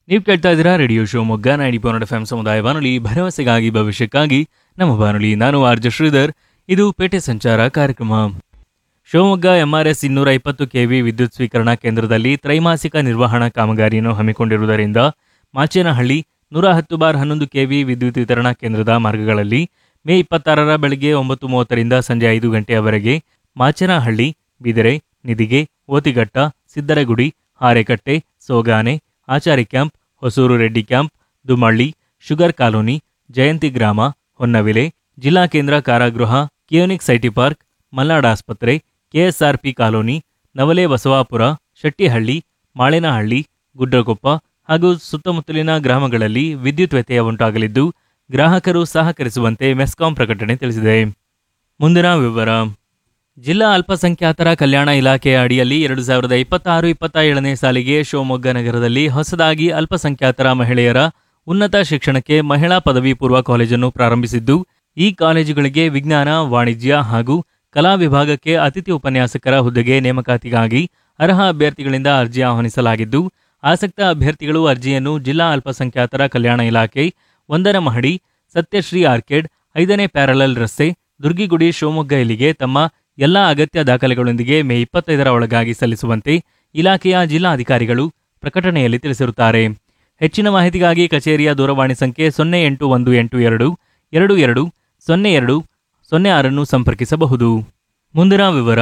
ನೀವು ಕೇಳ್ತಾ ಇದ್ದೀರಾ radio Shivamogga ninety point F M ಸಮುದಾಯ ಬಾನುಲಿ ಭರವಸೆಗಾಗಿ ಭವಿಷ್ಯಕ್ಕಾಗಿ ನಮ್ಮ ಬಾನುಲಿ ನಾನು ಆರ್ಜ ಶ್ರೀಧರ್ ಇದು ಪೇಟೆ ಸಂಚಾರ ಕಾರ್ಯಕ್ರಮ ಶಿವಮೊಗ್ಗ ಎಂಆರ್ಎಸ್ ಇನ್ನೂರ ಇಪ್ಪತ್ತು ಕೆವಿ ವಿದ್ಯುತ್ ಸ್ವೀಕರಣಾ ಕೇಂದ್ರದಲ್ಲಿ ತ್ರೈಮಾಸಿಕ ನಿರ್ವಹಣಾ ಕಾಮಗಾರಿಯನ್ನು ಹಮ್ಮಿಕೊಂಡಿರುವುದರಿಂದ ಮಾಚೇನಹಳ್ಳಿ ನೂರ ಹತ್ತು ಬಾರ್ ಹನ್ನೊಂದು ಕೆವಿ ವಿದ್ಯುತ್ ವಿತರಣಾ ಕೇಂದ್ರದ ಮಾರ್ಗಗಳಲ್ಲಿ ಮೇ ಇಪ್ಪತ್ತಾರರ ಬೆಳಗ್ಗೆ ಒಂಬತ್ತು ಮೂವತ್ತರಿಂದ ಸಂಜೆ ಐದು ಗಂಟೆಯವರೆಗೆ ಮಾಚೇನಹಳ್ಳಿ ಬಿದರೆ ನಿದಿಗೆ ಓತಿಘಟ್ಟ Siddaragudi Harekatte Sogane Achari camp Hosur Reddy camp Dumalli sugar colony Jayanthi ಗ್ರಾಮ ಹೊನ್ನವಿಲೆ ಜಿಲ್ಲಾ ಕೇಂದ್ರ ಕಾರಾಗೃಹ ಕಿಯೋನಿಕ್ ಸೈಟಿ ಪಾರ್ಕ್ ಮಲ್ನಾಡ್ ಆಸ್ಪತ್ರೆ ಕೆಎಸ್ಆರ್ಪಿ ಕಾಲೋನಿ ನವಲೆ ಬಸವಾಪುರ ಶೆಟ್ಟಿಹಳ್ಳಿ ಮಾಳೇನಹಳ್ಳಿ ಗುಡ್ರಕೊಪ್ಪ ಹಾಗೂ ಸುತ್ತಮುತ್ತಲಿನ ಗ್ರಾಮಗಳಲ್ಲಿ ವಿದ್ಯುತ್ ವ್ಯತ್ಯಯ ಉಂಟಾಗಲಿದ್ದು ಗ್ರಾಹಕರು ಸಹಕರಿಸುವಂತೆ ಮೆಸ್ಕಾಂ ಪ್ರಕಟಣೆ ತಿಳಿಸಿದೆ ಮುಂದಿನ ವಿವರ ಜಿಲ್ಲಾ ಅಲ್ಪಸಂಖ್ಯಾತರ ಕಲ್ಯಾಣ ಇಲಾಖೆಯ ಅಡಿಯಲ್ಲಿ ಎರಡು ಸಾವಿರದ ಇಪ್ಪತ್ತಾರು ಇಪ್ಪತ್ತ ಏಳನೇ ಸಾಲಿಗೆ ಶಿವಮೊಗ್ಗ ನಗರದಲ್ಲಿ ಹೊಸದಾಗಿ ಅಲ್ಪಸಂಖ್ಯಾತರ ಮಹಿಳೆಯರ ಉನ್ನತ ಶಿಕ್ಷಣಕ್ಕೆ ಮಹಿಳಾ ಪದವಿ ಪೂರ್ವ ಕಾಲೇಜನ್ನು ಪ್ರಾರಂಭಿಸಿದ್ದು ಈ ಕಾಲೇಜುಗಳಿಗೆ ವಿಜ್ಞಾನ ವಾಣಿಜ್ಯ ಹಾಗೂ ಕಲಾ ವಿಭಾಗಕ್ಕೆ ಅತಿಥಿ ಉಪನ್ಯಾಸಕರ ಹುದ್ದೆಗೆ ನೇಮಕಾತಿಗಾಗಿ ಅರ್ಹ ಅಭ್ಯರ್ಥಿಗಳಿಂದ ಅರ್ಜಿ ಆಹ್ವಾನಿಸಲಾಗಿದ್ದು ಆಸಕ್ತ ಅಭ್ಯರ್ಥಿಗಳು ಅರ್ಜಿಯನ್ನು ಜಿಲ್ಲಾ ಅಲ್ಪಸಂಖ್ಯಾತರ ಕಲ್ಯಾಣ ಇಲಾಖೆ ಒಂದರ ಮಹಡಿ ಸತ್ಯಶ್ರೀ ಆರ್ಕೇಡ್ ಐದನೇ ಪ್ಯಾರಲಲ್ ರಸ್ತೆ ದುರ್ಗಿಗುಡಿ ಶಿವಮೊಗ್ಗ ಇಲ್ಲಿಗೆ ತಮ್ಮ ಎಲ್ಲ ಅಗತ್ಯ ದಾಖಲೆಗಳೊಂದಿಗೆ ಮೇ ಇಪ್ಪತ್ತೈದರ ಒಳಗಾಗಿ ಸಲ್ಲಿಸುವಂತೆ ಇಲಾಖೆಯ ಜಿಲ್ಲಾಧಿಕಾರಿಗಳು ಪ್ರಕಟಣೆಯಲ್ಲಿ ತಿಳಿಸಿರುತ್ತಾರೆ ಹೆಚ್ಚಿನ ಮಾಹಿತಿಗಾಗಿ ಕಚೇರಿಯ ದೂರವಾಣಿ ಸಂಖ್ಯೆ ಸೊನ್ನೆ ಎಂಟು ಒಂದು ಎಂಟು ಎರಡು ಎರಡು ಎರಡು ಸೊನ್ನೆ ಎರಡು ಸೊನ್ನೆ ಆರನ್ನು ಸಂಪರ್ಕಿಸಬಹುದು ಮುಂದಿನ ವಿವರ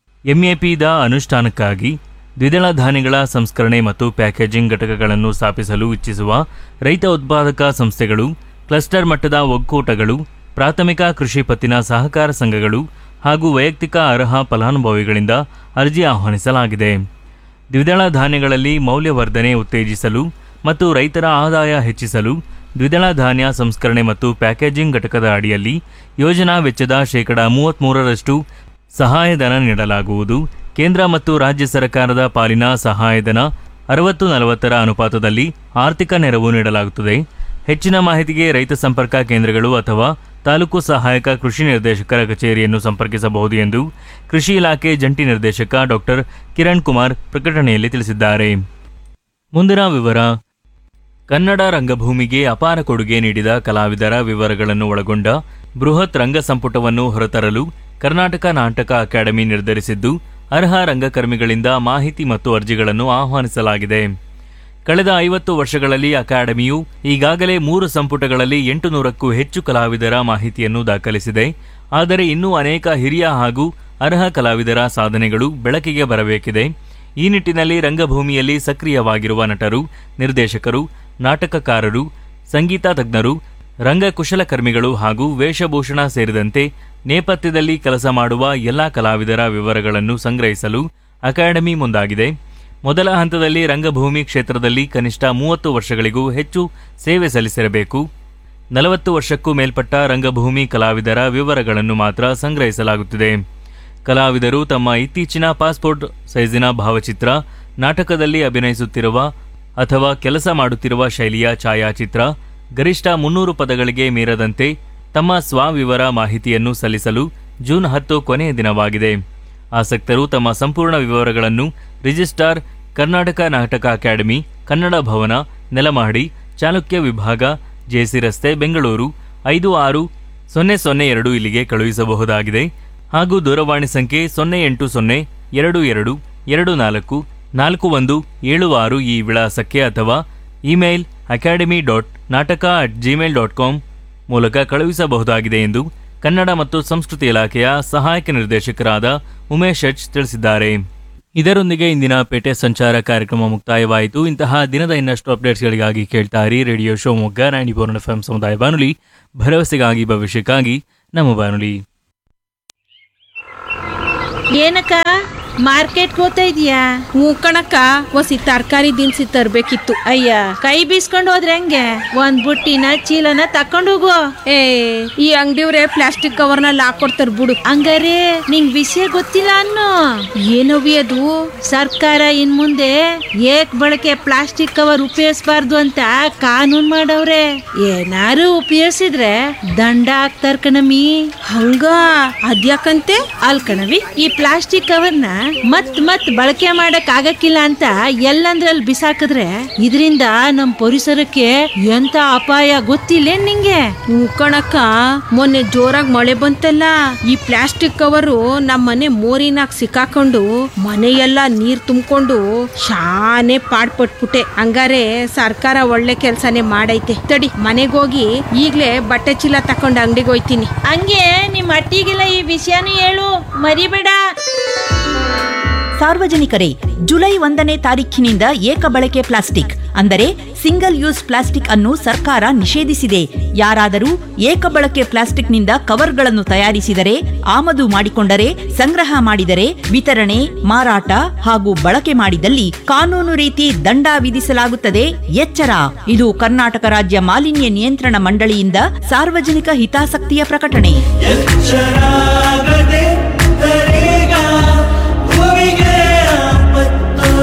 ಎಂಎಪಿದ ಅನುಷ್ಠಾನಕ್ಕಾಗಿ ದ್ವಿದಳ ಧಾನ್ಯಗಳ ಸಂಸ್ಕರಣೆ ಮತ್ತು ಪ್ಯಾಕೇಜಿಂಗ್ ಘಟಕಗಳನ್ನು ಸ್ಥಾಪಿಸಲು ಇಚ್ಛಿಸುವ ರೈತ ಉತ್ಪಾದಕ ಸಂಸ್ಥೆಗಳು ಕ್ಲಸ್ಟರ್ ಮಟ್ಟದ ಒಕ್ಕೂಟಗಳು ಪ್ರಾಥಮಿಕ ಕೃಷಿ ಪತ್ತಿನ ಸಹಕಾರ ಸಂಘಗಳು ಹಾಗೂ ವೈಯಕ್ತಿಕ ಅರ್ಹ ಫಲಾನುಭವಿಗಳಿಂದ ಅರ್ಜಿ ಆಹ್ವಾನಿಸಲಾಗಿದೆ ದ್ವಿದಳ ಧಾನ್ಯಗಳಲ್ಲಿ ಮೌಲ್ಯವರ್ಧನೆ ಉತ್ತೇಜಿಸಲು ಮತ್ತು ರೈತರ ಆದಾಯ ಹೆಚ್ಚಿಸಲು ದ್ವಿದಳ ಧಾನ್ಯ ಸಂಸ್ಕರಣೆ ಮತ್ತು ಪ್ಯಾಕೇಜಿಂಗ್ ಘಟಕದ ಅಡಿಯಲ್ಲಿ ಯೋಜನಾ ವೆಚ್ಚದ ಶೇಕಡ ಮೂವತ್ತ್ಮೂರರಷ್ಟು ಸಹಾಯಧನ ನೀಡಲಾಗುವುದು ಕೇಂದ್ರ ಮತ್ತು ರಾಜ್ಯ ಸರ್ಕಾರದ ಪಾಲಿನ ಸಹಾಯಧನ ಅರವತ್ತು ನಲವತ್ತರ ಅನುಪಾತದಲ್ಲಿ ಆರ್ಥಿಕ ನೆರವು ನೀಡಲಾಗುತ್ತದೆ ಹೆಚ್ಚಿನ ಮಾಹಿತಿಗೆ ರೈತ ಸಂಪರ್ಕ ಕೇಂದ್ರಗಳು ಅಥವಾ ತಾಲೂಕು ಸಹಾಯಕ ಕೃಷಿ ನಿರ್ದೇಶಕರ ಕಚೇರಿಯನ್ನು ಸಂಪರ್ಕಿಸಬಹುದು ಎಂದು ಕೃಷಿ ಇಲಾಖೆ ಜಂಟಿ ನಿರ್ದೇಶಕ ಡಾಕ್ಟರ್ ಕಿರಣ್ ಕುಮಾರ್ ಪ್ರಕಟಣೆಯಲ್ಲಿ ತಿಳಿಸಿದ್ದಾರೆ ಮುಂದಿನ ವಿವರ ಕನ್ನಡ ರಂಗಭೂಮಿಗೆ ಅಪಾರ ಕೊಡುಗೆ ನೀಡಿದ ಕಲಾವಿದರ ವಿವರಗಳನ್ನು ಒಳಗೊಂಡ ಬೃಹತ್ ರಂಗ ಸಂಪುಟವನ್ನು ಹೊರತರಲು ಕರ್ನಾಟಕ ನಾಟಕ ಅಕಾಡೆಮಿ ನಿರ್ಧರಿಸಿದ್ದು ಅರ್ಹ ರಂಗಕರ್ಮಿಗಳಿಂದ ಮಾಹಿತಿ ಮತ್ತು ಅರ್ಜಿಗಳನ್ನು ಆಹ್ವಾನಿಸಲಾಗಿದೆ ಕಳೆದ ಐವತ್ತು ವರ್ಷಗಳಲ್ಲಿ ಅಕಾಡೆಮಿಯು ಈಗಾಗಲೇ ಮೂರು ಸಂಪುಟಗಳಲ್ಲಿ ಎಂಟು ನೂರಕ್ಕೂ ಹೆಚ್ಚು ಕಲಾವಿದರ ಮಾಹಿತಿಯನ್ನು ದಾಖಲಿಸಿದೆ ಆದರೆ ಇನ್ನೂ ಅನೇಕ ಹಿರಿಯ ಹಾಗೂ ಅರ್ಹ ಕಲಾವಿದರ ಸಾಧನೆಗಳು ಬೆಳಕಿಗೆ ಬರಬೇಕಿದೆ ಈ ನಿಟ್ಟಿನಲ್ಲಿ ರಂಗಭೂಮಿಯಲ್ಲಿ ಸಕ್ರಿಯವಾಗಿರುವ ನಟರು ನಿರ್ದೇಶಕರು ನಾಟಕಕಾರರು ಸಂಗೀತ ತಜ್ಞರು ರಂಗ ಕುಶಲಕರ್ಮಿಗಳು ಹಾಗೂ ವೇಷಭೂಷಣ ಸೇರಿದಂತೆ ನೇಪಥ್ಯದಲ್ಲಿ ಕೆಲಸ ಮಾಡುವ ಎಲ್ಲ ಕಲಾವಿದರ ವಿವರಗಳನ್ನು ಸಂಗ್ರಹಿಸಲು ಅಕಾಡೆಮಿ ಮುಂದಾಗಿದೆ ಮೊದಲ ಹಂತದಲ್ಲಿ ರಂಗಭೂಮಿ ಕ್ಷೇತ್ರದಲ್ಲಿ ಕನಿಷ್ಠ ಮೂವತ್ತು ವರ್ಷಗಳಿಗೂ ಹೆಚ್ಚು ಸೇವೆ ಸಲ್ಲಿಸಿರಬೇಕು ನಲವತ್ತು ವರ್ಷಕ್ಕೂ ಮೇಲ್ಪಟ್ಟ ರಂಗಭೂಮಿ ಕಲಾವಿದರ ವಿವರಗಳನ್ನು ಮಾತ್ರ ಸಂಗ್ರಹಿಸಲಾಗುತ್ತಿದೆ ಕಲಾವಿದರು ತಮ್ಮ ಇತ್ತೀಚಿನ ಪಾಸ್ಪೋರ್ಟ್ ಸೈಜಿನ ಭಾವಚಿತ್ರ ನಾಟಕದಲ್ಲಿ ಅಭಿನಯಿಸುತ್ತಿರುವ ಅಥವಾ ಕೆಲಸ ಮಾಡುತ್ತಿರುವ ಶೈಲಿಯ ಛಾಯಾಚಿತ್ರ ಗರಿಷ್ಠ ಮುನ್ನೂರು ಪದಗಳಿಗೆ ಮೀರದಂತೆ ತಮ್ಮ ಸ್ವವಿವರ ಮಾಹಿತಿಯನ್ನು ಸಲ್ಲಿಸಲು ಜೂನ್ ಹತ್ತು ಕೊನೆಯ ದಿನವಾಗಿದೆ ಆಸಕ್ತರು ತಮ್ಮ ಸಂಪೂರ್ಣ ವಿವರಗಳನ್ನು ರಿಜಿಸ್ಟ್ರಾರ್ ಕರ್ನಾಟಕ ನಾಟಕ ಅಕಾಡೆಮಿ ಕನ್ನಡ ಭವನ ನೆಲಮಹಡಿ ಚಾಲುಕ್ಯ ವಿಭಾಗ ಜೆಸಿ ರಸ್ತೆ ಬೆಂಗಳೂರು ಐದು ಆರು ಸೊನ್ನೆ ಸೊನ್ನೆ ಎರಡು ಇಲ್ಲಿಗೆ ಕಳುಹಿಸಬಹುದಾಗಿದೆ ಹಾಗೂ ದೂರವಾಣಿ ಸಂಖ್ಯೆ ಸೊನ್ನೆ ಎಂಟು ಸೊನ್ನೆ ಎರಡು ಎರಡು ಎರಡು ನಾಲ್ಕು ನಾಲ್ಕು ಒಂದು ಏಳು ಆರು ಈ ವಿಳಾಸಕ್ಕೆ ಅಥವಾ email academy dot nataka at Gmail dot com ಮೂಲಕ ಕಳುಹಿಸಬಹುದಾಗಿದೆ ಎಂದು ಕನ್ನಡ ಮತ್ತು ಸಂಸ್ಕೃತಿ ಇಲಾಖೆಯ ಸಹಾಯಕ ನಿರ್ದೇಶಕರಾದ ಉಮೇಶ್ ಎಚ್ ತಿಳಿಸಿದ್ದಾರೆ ಇದರೊಂದಿಗೆ ಇಂದಿನ ಪೇಟೆ ಸಂಚಾರ ಕಾರ್ಯಕ್ರಮ ಮುಕ್ತಾಯವಾಯಿತು ಇಂತಹ ದಿನದ ಇನ್ನಷ್ಟು ಅಪ್ಡೇಟ್ಸ್ಗಳಿಗಾಗಿ ಕೇಳ್ತಾ ಇರಿ radio Shivamogga ninety four F M ಸಮುದಾಯ ಬಾನುಲಿ ಭರವಸೆಗಾಗಿ ಭವಿಷ್ಯಕ್ಕಾಗಿ ನಮ್ಮ ಬಾನುಲಿ ಏನಕ್ಕ ಮಾರ್ಕೆಟ್ ಹೋಗ್ತಾ ಇದೀಯಾ ಹ್ಞೂ ಕಣಕ್ಕ ಒಸಿ ತರಕಾರಿ ದಿನಸಿ ತರ್ಬೇಕಿತ್ತು ಅಯ್ಯ ಕೈ ಬೀಸ್ಕೊಂಡು ಹೋದ್ರೆ ಹೆಂಗೆ ಒಂದ್ ಬುಟ್ಟಿನ ಚೀಲನ ತಕೊಂಡು ಹೋಗು ಏ ಈ ಅಂಗಡಿಯವ್ರೆ ಪ್ಲಾಸ್ಟಿಕ್ ಕವರ್ನಲ್ಲಿ ಹಾಕೊಡ್ತಾರ ಬಿಡು ಹಂಗಾರೆ ನಿಂಗ್ ವಿಷಯ ಗೊತ್ತಿಲ್ಲ ಅನ್ನು ಏನವಿ ಅದು ಸರ್ಕಾರ ಇನ್ ಮುಂದೆ ಏಕ್ ಬಳಕೆ ಪ್ಲಾಸ್ಟಿಕ್ ಕವರ್ ಉಪಯೋಗಿಸಬಾರ್ದು ಅಂತ ಕಾನೂನ್ ಮಾಡವ್ರೆ ಏನಾರು ಉಪಯೋಗಿಸಿದ್ರೆ ದಂಡ ಹಾಕ್ತಾರ ಕಣಮಿ ಹಂಗ ಅದ್ಯಾಕಂತೆ ಅಲ್ ಕಣವಿ ಈ ಪ್ಲಾಸ್ಟಿಕ್ ಕವರ್ನ ಮತ್ ಮತ್ ಬಳಕೆ ಮಾಡಕ್ ಆಗಕ್ಕಿಲ್ಲ ಅಂತ ಎಲ್ಲಂದ್ರಲ್ಲಿ ಬಿಸಾಕಿದ್ರೆ ಇದರಿಂದ ನಮ್ ಪರಿಸರಕ್ಕೆ ಎಂತ ಅಪಾಯ ಗೊತ್ತಿಲ್ಲ ನಿಂಗೆ ಉಕ್ಕಣಕ್ಕ ಮೊನ್ನೆ ಜೋರಾಗಿ ಮಳೆ ಬಂತಲ್ಲ ಈ ಪ್ಲಾಸ್ಟಿಕ್ ಕವರು ನಮ್ಮ ಮನೆ ಮೋರಿನಾಗ ಸಿಕ್ಕಾಕೊಂಡು ಮನೆಯೆಲ್ಲ ನೀರ್ ತುಂಬಿಕೊಂಡು ಶಾನೆ ಪಾಡ್ಪಟ್ಬಿಟ್ಟೆ ಹಂಗಾರೆ ಸರ್ಕಾರ ಒಳ್ಳೆ ಕೆಲ್ಸನೇ ಮಾಡೈತೆ ತಡಿ ಮನೆಗೆ ಹೋಗಿ ಈಗ್ಲೇ ಬಟ್ಟೆ ಚೀಲ ತಕೊಂಡು ಅಂಗಡಿಗೆ ಹೋಯ್ತೀನಿ ಹಂಗೆ ನಿಮ್ ಅಟ್ಟಿಗೆಲ್ಲ ಈ ವಿಷಯನೂ ಹೇಳು ಮರಿಬೇಡ ಸಾರ್ವಜನಿಕರೇ ಜುಲೈ ಒಂದನೇ ತಾರೀಖಿನಿಂದ ಏಕ ಬಳಕೆ ಪ್ಲಾಸ್ಟಿಕ್ ಅಂದರೆ ಸಿಂಗಲ್ ಯೂಸ್ ಪ್ಲಾಸ್ಟಿಕ್ ಅನ್ನು ಸರ್ಕಾರ ನಿಷೇಧಿಸಿದೆ ಯಾರಾದರೂ ಏಕ ಬಳಕೆ ಪ್ಲಾಸ್ಟಿಕ್ನಿಂದ ಕವರ್ಗಳನ್ನು ತಯಾರಿಸಿದರೆ ಆಮದು ಮಾಡಿಕೊಂಡರೆ ಸಂಗ್ರಹ ಮಾಡಿದರೆ ವಿತರಣೆ ಮಾರಾಟ ಹಾಗೂ ಬಳಕೆ ಮಾಡಿದಲ್ಲಿ ಕಾನೂನು ರೀತಿ ದಂಡ ವಿಧಿಸಲಾಗುತ್ತದೆ ಎಚ್ಚರ ಇದು ಕರ್ನಾಟಕ ರಾಜ್ಯ ಮಾಲಿನ್ಯ ನಿಯಂತ್ರಣ ಮಂಡಳಿಯಿಂದ ಸಾರ್ವಜನಿಕ ಹಿತಾಸಕ್ತಿಯ ಪ್ರಕಟಣೆ ಎಚ್ಚರಾಗದೆ ತರೇಗ ಭೂಮಿಗೆ ಆಪತ್ತು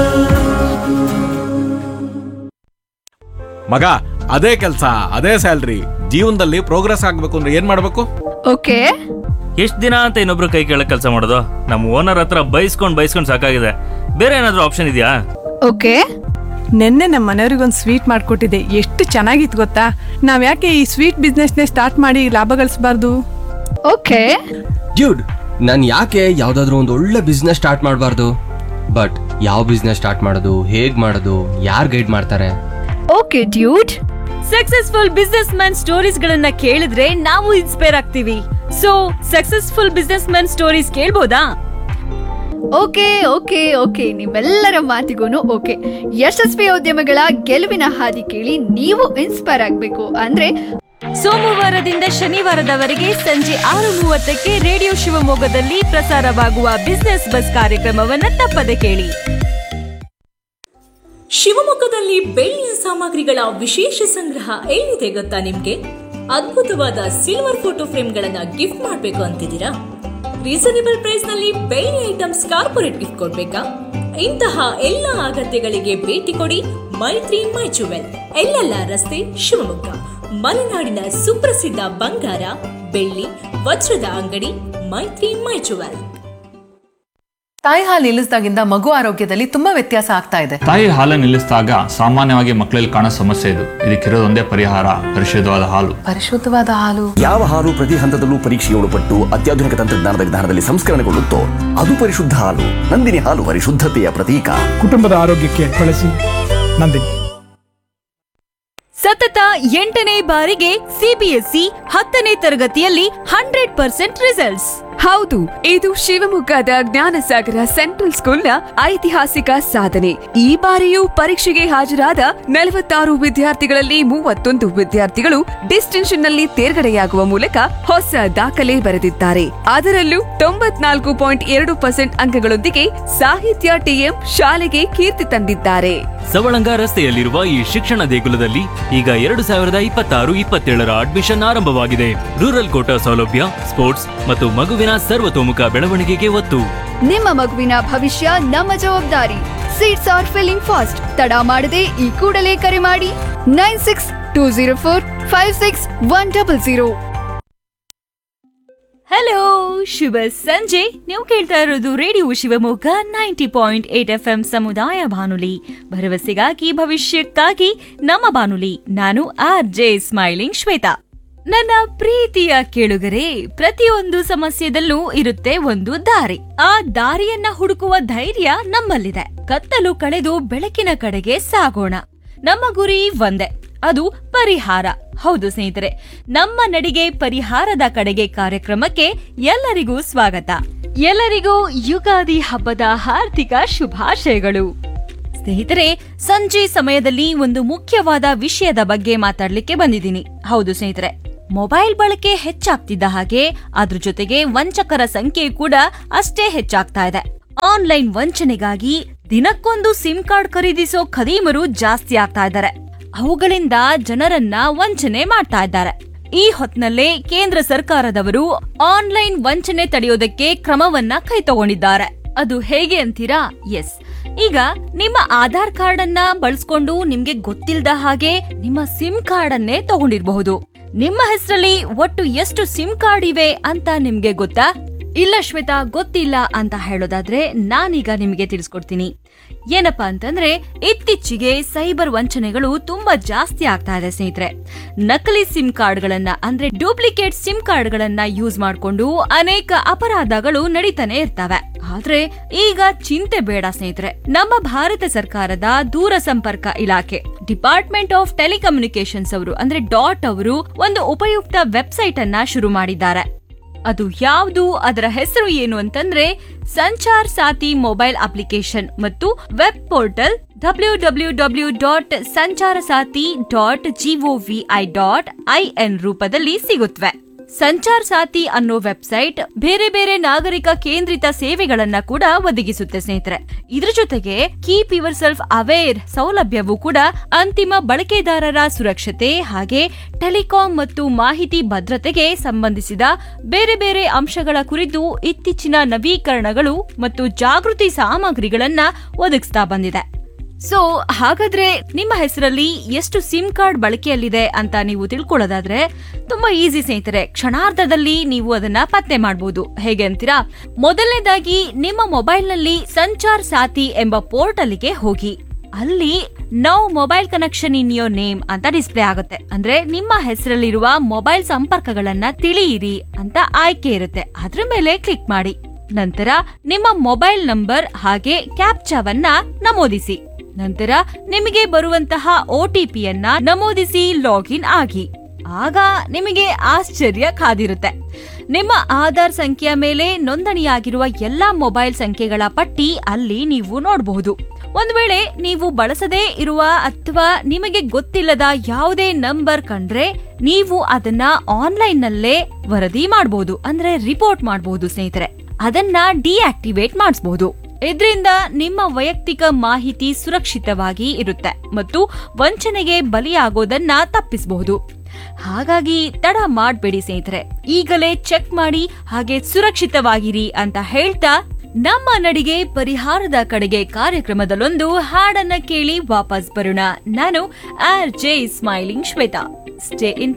ಮಗ ಅದೇ ಕೆಲಸ ಅದೇ ಸ್ಯಾಲ್ರಿ ಜೀವನದಲ್ಲಿ ಪ್ರೋಗ್ರೆಸ್ ಆಗ್ಬೇಕು ಅಂದ್ರೆ ಏನ್ ಮಾಡ್ಬೇಕು ಓಕೆ ಎಷ್ಟು ದಿನ ಅಂತ ಇನ್ನೊಬ್ರು ಕೈ ಕೆಳಗೆ ಕೆಲಸ ಮಾಡೋದು ನಮ್ಮ ಓನರ್ ಹತ್ರ ಬೈಸ್ಕೊಂಡ್ ಬೈಸ್ಕೊಂಡ್ ಸಾಕಾಗಿದೆ ಬೇರೆ ಏನಾದರೂ ಆಪ್ಷನ್ ಇದೆಯಾ ಓಕೆ ನಿನ್ನೆ ನಮ್ಮ ಮನೆಯವ್ರಿಗೊಂದು ಸ್ವೀಟ್ ಮಾಡಿಕೊಟ್ಟಿದ್ದೆ ಎಷ್ಟು ಚೆನ್ನಾಗಿತ್ತು ಗೊತ್ತಾ ನಾವು ಯಾಕೆ ಈ ಸ್ವೀಟ್ ಬಿಸ್ನೆಸ್ನೇ ಸ್ಟಾರ್ಟ್ ಮಾಡಿ ಲಾಭ ಗಳಿಸಬಾರ್ದು ಓಕೆ ಡ್ಯೂಡ್ ನಾನು ಯಾಕೆ ಯಾವುದಾದ್ರೂ ಒಂದು ಒಳ್ಳೆ ಬಿಸ್ನೆಸ್ ಸ್ಟಾರ್ಟ್ ಮಾಡಬಾರ್ದು ಬಟ್ ಯಾವ ಬಿಸ್ನೆಸ್ ಸ್ಟಾರ್ಟ್ ಮಾಡೋದು ಹೇಗ್ ಮಾಡೋದು ಯಾರು ಗೈಡ್ ಮಾಡ್ತಾರೆ okay dude successful businessman stories ಗಳನ್ನ ಕೇಳಿದ್ರೆ ನಾವು ಇನ್ಸ್ಪೈರ್ ಆಗ್ತೀವಿ so successful businessman stories ಕೇಳ್ಬೋದಾ ಓಕೆ ಓಕೆ ಓಕೆ ನಿಮ್ಮೆಲ್ಲರ ಮಾತಿಗೂ ಓಕೆ ಯಶಸ್ವಿ ಉದ್ಯಮಗಳ ಗೆಲುವಿನ ಹಾದಿ ಕೇಳಿ ನೀವು ಇನ್ಸ್ಪೈರ್ ಆಗಬೇಕು ಅಂದ್ರೆ ಸೋಮವಾರದಿಂದ ಶನಿವಾರದವರೆಗೆ ಸಂಜೆ ಆರು ಮೂವತ್ತಕ್ಕೆ ರೇಡಿಯೋ ಶಿವಮೊಗ್ಗದಲ್ಲಿ ಪ್ರಸಾರವಾಗುವ ಬಿಸ್ನೆಸ್ ಬಸ್ ಕಾರ್ಯಕ್ರಮವನ್ನ ತಪ್ಪದೆ ಕೇಳಿ ಶಿವಮೊಗ್ಗದಲ್ಲಿ ಬೆಳ್ಳಿಯ ಸಾಮಗ್ರಿಗಳ ವಿಶೇಷ ಸಂಗ್ರಹ ಎಲ್ಲಿದೆ ಗೊತ್ತಾ ನಿಮ್ಗೆ ಅದ್ಭುತವಾದ ಸಿಲ್ವರ್ ಫೋಟೋ ಫ್ರೇಮ್ಗಳನ್ನ ಗಿಫ್ಟ್ ಮಾಡಬೇಕು ಅಂತಿದ್ದೀರಾ ರೀಸನೇಬಲ್ ಪ್ರೈಸ್ ನಲ್ಲಿ ಬೆಳ್ಳಿ ಐಟಮ್ಸ್ ಕಾರ್ಪೊರೇಟ್ ಗಿಫ್ಟ್ ಕೊಡ್ಬೇಕಾ ಇಂತಹ ಎಲ್ಲ ಅಗತ್ಯಗಳಿಗೆ ಭೇಟಿ ಕೊಡಿ ಮೈತ್ರಿ ಮೈ ಜುವೆಲ್ ಎಲ್ಲೆಲ್ಲ ರಸ್ತೆ ಶಿವಮೊಗ್ಗ ಮಲೆನಾಡಿನ ಸುಪ್ರಸಿದ್ಧ ಬಂಗಾರ ಬೆಳ್ಳಿ ವಜ್ರದ ಅಂಗಡಿ ಮೈತ್ರಿ ಮೈ ಜುವೆಲ್ ತಾಯಿ ಹಾಲು ನಿಲ್ಲಿಸಿದಾಗಿಂದ ಮಗು ಆರೋಗ್ಯದಲ್ಲಿ ತುಂಬಾ ವ್ಯತ್ಯಾಸ ಆಗ್ತಾ ಇದೆ ತಾಯಿ ಹಾಲನ್ನು ನಿಲ್ಲಿಸಿದಾಗ ಸಾಮಾನ್ಯವಾಗಿ ಮಕ್ಕಳಲ್ಲಿ ಕಾಣೋ ಸಮಸ್ಯೆ ಇದು ಇದಕ್ಕಿರೋದೊಂದೇ ಪರಿಹಾರ ಪರಿಶುದ್ಧವಾದ ಹಾಲು ಪರಿಶುದ್ಧವಾದ ಹಾಲು ಯಾವ ಹಾಲು ಪ್ರತಿ ಹಂತದಲ್ಲೂ ಪರೀಕ್ಷೆಗೆ ಒಳಪಟ್ಟು ಅತ್ಯಾಧುನಿಕ ತಂತ್ರಜ್ಞಾನದ ವಿಧಾನದಲ್ಲಿ ಸಂಸ್ಕರಣೆಗೊಳ್ಳುತ್ತೋ ಅದು ಪರಿಶುದ್ಧ ಹಾಲು ನಂದಿನಿ ಹಾಲು ಪರಿಶುದ್ಧತೆಯ ಪ್ರತೀಕ ಕುಟುಂಬದ ಆರೋಗ್ಯಕ್ಕೆ ಬಳಸಿ ನಂದಿನಿ ಸತತ ಎಂಟನೇ ಬಾರಿಗೆ ಸಿಬಿಎಸ್ಇ ಹತ್ತನೇ ತರಗತಿಯಲ್ಲಿ ಹಂಡ್ರೆಡ್ ಪರ್ಸೆಂಟ್ ರಿಸಲ್ಟ್ಸ್ ಹೌದು ಇದು ಶಿವಮೊಗ್ಗದ ಜ್ಞಾನಸಾಗರ ಸೆಂಟ್ರಲ್ ಸ್ಕೂಲ್ನ ಐತಿಹಾಸಿಕ ಸಾಧನೆ ಈ ಬಾರಿಯೂ ಪರೀಕ್ಷೆಗೆ ಹಾಜರಾದ ನಲವತ್ತಾರು ವಿದ್ಯಾರ್ಥಿಗಳಲ್ಲಿ ಮೂವತ್ತೊಂದು ವಿದ್ಯಾರ್ಥಿಗಳು ಡಿಸ್ಟಿಂಕ್ಷನ್ ನಲ್ಲಿ ತೇರ್ಗಡೆಯಾಗುವ ಮೂಲಕ ಹೊಸ ದಾಖಲೆ ಬರೆದಿದ್ದಾರೆ ಅದರಲ್ಲೂ ತೊಂಬತ್ನಾಲ್ಕು ಪಾಯಿಂಟ್ ಎರಡು ಪರ್ಸೆಂಟ್ ಅಂಕಗಳೊಂದಿಗೆ ಸಾಹಿತ್ಯ ಟಿಎಂ ಶಾಲೆಗೆ ಕೀರ್ತಿ ತಂದಿದ್ದಾರೆ ಸವಳಂಗ ರಸ್ತೆಯಲ್ಲಿರುವ ಈ ಶಿಕ್ಷಣ ದೇಗುಲದಲ್ಲಿ ಈಗ ಎರಡು ಸಾವಿರದ ಇಪ್ಪತ್ತಾರು ಇಪ್ಪತ್ತೇಳರ ಅಡ್ಮಿಷನ್ ಆರಂಭವಾಗಿದೆ ರೂರಲ್ ಕೋಟಾ ಸೌಲಭ್ಯ ಸ್ಪೋರ್ಟ್ಸ್ ಮತ್ತು ಮಗುವಿನ ಸರ್ವತೋಮುಖ ಬೆಳವಣಿಗೆಗೆ ಒತ್ತು ನಿಮ್ಮ ಮಗುವಿನ ಭವಿಷ್ಯ ನಮ್ಮ ಜವಾಬ್ದಾರಿ ಸೀಟ್ಸ್ ಆರ್ ಫಿಲ್ಲಿಂಗ್ ಫಾಸ್ಟ್ ತಡ ಮಾಡದೆ ಈ ಕೂಡಲೇ ಕರೆ ಮಾಡಿ nine six two zero four five six one double zero hello ಶುಭ ಸಂಜೆ ನೀವು ಕೇಳ್ತಾ ಇರೋದು radio Shivamogga ninety point eight F M ಸಮುದಾಯ ಬಾನುಲಿ ಭರವಸೆಗಾಗಿ ಭವಿಷ್ಯಕ್ಕಾಗಿ ನಮ್ಮ ಬಾನುಲಿ ನಾನು ಆರ್ ಜೆ ಸ್ಮೈಲಿಂಗ್ ಶ್ವೇತಾ ನನ್ನ ಪ್ರೀತಿಯ ಕೇಳುಗರೆ ಪ್ರತಿಯೊಂದು ಸಮಸ್ಯೆದಲ್ಲೂ ಇರುತ್ತೆ ಒಂದು ದಾರಿ ಆ ದಾರಿಯನ್ನ ಹುಡುಕುವ ಧೈರ್ಯ ನಮ್ಮಲ್ಲಿದೆ ಕತ್ತಲು ಕಳೆದು ಬೆಳಕಿನ ಕಡೆಗೆ ಸಾಗೋಣ ನಮ್ಮ ಗುರಿ ಒಂದೇ ಅದು ಪರಿಹಾರ ಹೌದು ಸ್ನೇಹಿತರೆ ನಮ್ಮ ನಡಿಗೆ ಪರಿಹಾರದ ಕಡೆಗೆ ಕಾರ್ಯಕ್ರಮಕ್ಕೆ ಎಲ್ಲರಿಗೂ ಸ್ವಾಗತ ಎಲ್ಲರಿಗೂ ಯುಗಾದಿ ಹಬ್ಬದ ಹಾರ್ದಿಕ ಶುಭಾಶಯಗಳು ಸ್ನೇಹಿತರೆ ಸಂಜೆ ಸಮಯದಲ್ಲಿ ಒಂದು ಮುಖ್ಯವಾದ ವಿಷಯದ ಬಗ್ಗೆ ಮಾತಾಡ್ಲಿಕ್ಕೆ ಬಂದಿದ್ದೀನಿ ಹೌದು ಸ್ನೇಹಿತರೆ ಮೊಬೈಲ್ ಬಳಕೆ ಹೆಚ್ಚಾಗ್ತಿದ್ದ ಹಾಗೆ ಅದ್ರ ಜೊತೆಗೆ ವಂಚಕರ ಸಂಖ್ಯೆ ಕೂಡ ಅಷ್ಟೇ ಹೆಚ್ಚಾಗ್ತಾ ಇದೆ ಆನ್ಲೈನ್ ವಂಚನೆಗಾಗಿ ದಿನಕ್ಕೊಂದು ಸಿಮ್ ಕಾರ್ಡ್ ಖರೀದಿಸೋ ಖದೀಮರು ಜಾಸ್ತಿ ಆಗ್ತಾ ಇದ್ದಾರೆ ಅವುಗಳಿಂದ ಜನರನ್ನ ವಂಚನೆ ಮಾಡ್ತಾ ಇದ್ದಾರೆ ಈ ಹೊತ್ನಲ್ಲೇ ಕೇಂದ್ರ ಸರ್ಕಾರದವರು ಆನ್ಲೈನ್ ವಂಚನೆ ತಡೆಯೋದಕ್ಕೆ ಕ್ರಮವನ್ನ ಕೈ ತಗೊಂಡಿದ್ದಾರೆ ಅದು ಹೇಗೆ ಅಂತೀರಾ ಎಸ್ ಈಗ ನಿಮ್ಮ ಆಧಾರ್ ಕಾರ್ಡ್ ಅನ್ನ ಬಳಸ್ಕೊಂಡು ನಿಮ್ಗೆ ಗೊತ್ತಿಲ್ಲದ ಹಾಗೆ ನಿಮ್ಮ ಸಿಮ್ ಕಾರ್ಡ್ ಅನ್ನೇ ತಗೊಂಡಿರಬಹುದು ನಿಮ್ಮ ಹೆಸರಲ್ಲಿ ಒಟ್ಟು ಎಷ್ಟು ಸಿಮ್ ಕಾರ್ಡ್ ಇವೆ ಅಂತ ನಿಮ್ಗೆ ಗೊತ್ತಾ ಇಲ್ಲ ಶ್ವೇತಾ ಗೊತ್ತಿಲ್ಲ ಅಂತ ಹೇಳೋದಾದ್ರೆ ನಾನೀಗ ನಿಮಗೆ ತಿಳಿಸ್ಕೊಡ್ತೀನಿ ಏನಪ್ಪಾ ಅಂತಂದ್ರೆ ಇತ್ತೀಚೆಗೆ ಸೈಬರ್ ವಂಚನೆಗಳು ತುಂಬಾ ಜಾಸ್ತಿ ಆಗ್ತಾ ಇದೆ ಸ್ನೇಹಿತರೆ ನಕಲಿ ಸಿಮ್ ಕಾರ್ಡ್ಗಳನ್ನ ಅಂದ್ರೆ ಡೂಪ್ಲಿಕೇಟ್ ಸಿಮ್ ಕಾರ್ಡ್ಗಳನ್ನ ಯೂಸ್ ಮಾಡಿಕೊಂಡು ಅನೇಕ ಅಪರಾಧಗಳು ನಡೀತಾನೆ ಇರ್ತವೆ ಆದ್ರೆ ಈಗ ಚಿಂತೆ ಬೇಡ ಸ್ನೇಹಿತರೆ ನಮ್ಮ ಭಾರತ ಸರ್ಕಾರದ ದೂರ ಸಂಪರ್ಕ ಇಲಾಖೆ ಡಿಪಾರ್ಟ್ಮೆಂಟ್ ಆಫ್ ಟೆಲಿಕಮ್ಯುನಿಕೇಶನ್ಸ್ ಅವರು ಅಂದ್ರೆ ಡಾಟ್ ಅವರು ಒಂದು ಉಪಯುಕ್ತ ವೆಬ್ಸೈಟ್ ಅನ್ನ ಶುರು ಮಾಡಿದ್ದಾರೆ ಅದು ಯಾವುದು ಅದರ ಹೆಸರು ಏನು ಅಂತಂದ್ರೆ ಸಂಚಾರ್ ಸಾತಿ ಮೊಬೈಲ್ ಅಪ್ಲಿಕೇಶನ್ ಮತ್ತು web portal W W W dot Sanchar Saathi dot GOVI dot IN ರೂಪದಲ್ಲಿ ಸಿಗುತ್ತವೆ ಸಂಚಾರ್ ಸಾತಿ ಅನ್ನೋ ವೆಬ್ಸೈಟ್ ಬೇರೆ ಬೇರೆ ನಾಗರಿಕ ಕೇಂದ್ರಿತ ಸೇವೆಗಳನ್ನ ಕೂಡ ಒದಗಿಸುತ್ತೆ ಸ್ನೇಹಿತರೆ ಇದ್ರ ಜೊತೆಗೆ ಕೀಪ್ ಯುವರ್ ಸೆಲ್ಫ್ ಅವೇರ್ ಸೌಲಭ್ಯವೂ ಕೂಡ ಅಂತಿಮ ಬಳಕೆದಾರರ ಸುರಕ್ಷತೆ ಹಾಗೆ ಟೆಲಿಕಾಂ ಮತ್ತು ಮಾಹಿತಿ ಭದ್ರತೆಗೆ ಸಂಬಂಧಿಸಿದ ಬೇರೆ ಬೇರೆ ಅಂಶಗಳ ಕುರಿತು ಇತ್ತೀಚಿನ ನವೀಕರಣಗಳು ಮತ್ತು ಜಾಗೃತಿ ಸಾಮಗ್ರಿಗಳನ್ನ ಒದಗಿಸ್ತಾ ಬಂದಿದೆ ಸೊ ಹಾಗಾದ್ರೆ ನಿಮ್ಮ ಹೆಸರಲ್ಲಿ ಎಷ್ಟು ಸಿಮ್ ಕಾರ್ಡ್ ಬಳಕೆಯಲ್ಲಿದೆ ಅಂತ ನೀವು ತಿಳ್ಕೊಳ್ಳೋದಾದ್ರೆ ತುಂಬಾ ಈಸಿ ಸ್ನೇಹಿತರೆ ಕ್ಷಣಾರ್ಧದಲ್ಲಿ ನೀವು ಅದನ್ನ ಪತ್ತೆ ಮಾಡಬಹುದು ಹೇಗೆ ಅಂತೀರಾ ಮೊದಲನೇದಾಗಿ ನಿಮ್ಮ ಮೊಬೈಲ್ನಲ್ಲಿ ಸಂಚಾರ್ ಸಾತಿ ಎಂಬ ಪೋರ್ಟಲ್ಗೆ ಹೋಗಿ ಅಲ್ಲಿ now mobile connection in your name ಅಂತ ಡಿಸ್ಪ್ಲೇ ಆಗುತ್ತೆ ಅಂದ್ರೆ ನಿಮ್ಮ ಹೆಸರಲ್ಲಿರುವ ಮೊಬೈಲ್ ಸಂಪರ್ಕಗಳನ್ನ ತಿಳಿಯಿರಿ ಅಂತ ಆಯ್ಕೆ ಇರುತ್ತೆ ಅದ್ರ ಮೇಲೆ ಕ್ಲಿಕ್ ಮಾಡಿ ನಂತರ ನಿಮ್ಮ ಮೊಬೈಲ್ ನಂಬರ್ ಹಾಗೆ ಕ್ಯಾಪ್ಚಾವನ್ನ ನಮೂದಿಸಿ ನಂತರ ನಿಮಗೆ ಬರುವಂತಹ ಒಟಿಪಿಯನ್ನ ನಮೂದಿಸಿ ಲಾಗಿನ್ ಆಗಿ ಆಗ ನಿಮಗೆ ಆಶ್ಚರ್ಯ ಕಾದಿರುತ್ತೆ ನಿಮ್ಮ ಆಧಾರ್ ಸಂಖ್ಯೆಯ ಮೇಲೆ ನೋಂದಣಿಯಾಗಿರುವ ಎಲ್ಲಾ ಮೊಬೈಲ್ ಸಂಖ್ಯೆಗಳ ಪಟ್ಟಿ ಅಲ್ಲಿ ನೀವು ನೋಡಬಹುದು ಒಂದು ವೇಳೆ ನೀವು ಬಳಸದೇ ಇರುವ ಅಥವಾ ನಿಮಗೆ ಗೊತ್ತಿಲ್ಲದ ಯಾವುದೇ ನಂಬರ್ ಕಂಡ್ರೆ ನೀವು ಅದನ್ನ ಆನ್ಲೈನ್ ನಲ್ಲೇ ವರದಿ ಮಾಡಬಹುದು ಅಂದ್ರೆ ರಿಪೋರ್ಟ್ ಮಾಡಬಹುದು ಸ್ನೇಹಿತರೆ ಅದನ್ನ ಡಿಆಕ್ಟಿವೇಟ್ ಮಾಡಿಸಬಹುದು ಇದರಿಂದ ನಿಮ್ಮ ವೈಯಕ್ತಿಕ ಮಾಹಿತಿ ಸುರಕ್ಷಿತವಾಗಿ ಇರುತ್ತೆ ಮತ್ತು ವಂಚನೆಗೆ ಬಲಿಯಾಗೋದನ್ನ ತಪ್ಪಿಸಬಹುದು ಹಾಗಾಗಿ ತಡ ಮಾಡಬೇಡಿ ಸ್ನೇಹಿತರೆ ಈಗಲೇ ಚೆಕ್ ಮಾಡಿ ಹಾಗೆ ಸುರಕ್ಷಿತವಾಗಿರಿ ಅಂತ ಹೇಳ್ತಾ ನಮ್ಮ ನಡಿಗೆ ಪರಿಹಾರದ ಕಡೆಗೆ ಕಾರ್ಯಕ್ರಮದಲ್ಲೊಂದು ಹಾಡನ್ನ ಕೇಳಿ ವಾಪಸ್ ಬರೋಣ ನಾನು R J smiling Shweta stay ಇನ್